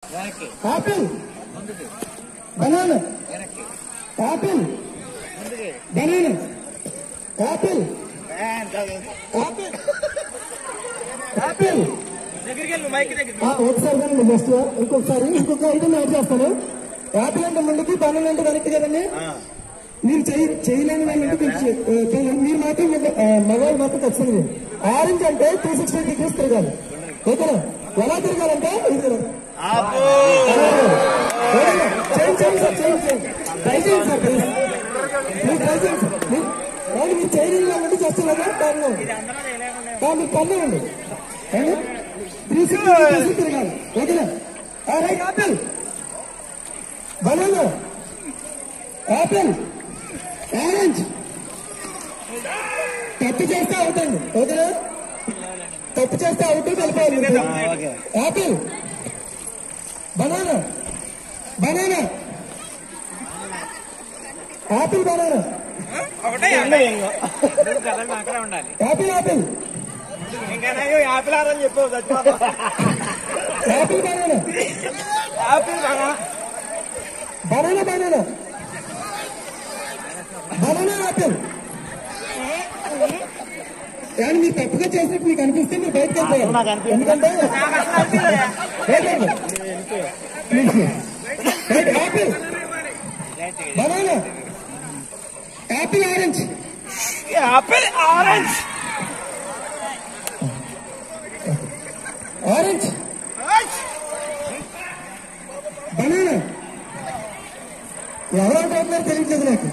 వెనక్కి ఆపిల్ ముందుకి బనానా వెనక్కి ఆపిల్ ముందుకి బనానా ఆపిల్ ఫ్యాన్ కాదు. ఆపిల్ ఆపిల్ దగ్గరికి వెళ్ళు మైక్ దగ్గర ఆ, ఒకసారి కానీ నెక్స్ట్ ఇంకొకసారి ఇంకొక ఐటమ్ యాడ్ చేస్తాను యాపిల్ అంటే ముందుకి బనానా అంటే వెనక్కి కదండి మీరు చేయి చేయలేని వాళ్ళంటే కొంచెం చే- ఆ, చేయాలి. మీరు మాత్రం మగ- ఆ, మగవాళ్ళు మాత్రం ఖచ్చితంగా చేయాలి. ఆరెంజ్ అంటే త్రీ సిక్స్టీ డిగ్రీస్ తిరగాలి ఓకేనా ఎలా తిరగాలంటే ఇది తిరగాలి. ఆపు ఓకేనా? చేయండి చేయండి సార్ చేయండి చేయండి ట్రై చేయండి సార్ ప్లీజ్ మీరు ట్రై చేయండి సార్ మీరు వాళ్ళు మీరు చేయలేని వాళ్ళంటే చేస్తున్నారా కారణం మీకు పర్లేదండి త్రీ సిక్స్టీ డిగ్రీస్ తిరగాలి ఓకేనా right apple banana apple orange తప్పు చేస్తే అవుట్ అండి ఓకేనా తప్పు చేస్తే అవుట్ కలిపాలి మీరు. Okay apple banana banana apple banana ఒకటే కదలు అక్కడే ఉండాలి ఆపిల్ ఆపిల్ ఇంకా యాపిల్ ఆరని చెప్పావు చచ్చిపోతా ఆపిల్ బనానా యాపిల్ బాగా బనానా బనానా బనానా ఆపిల్ కానీ మీరు తప్పుగా చేసినట్టు మీకు అనిపిస్తే మీరు బయటకు నాకు వెళ్ళిపోయారు అనిపించదు. ఎందుకంటే right apple banana apple orange apple orange orange banana ఎవరు అంటున్నారో తెలియట్లేదు నాకు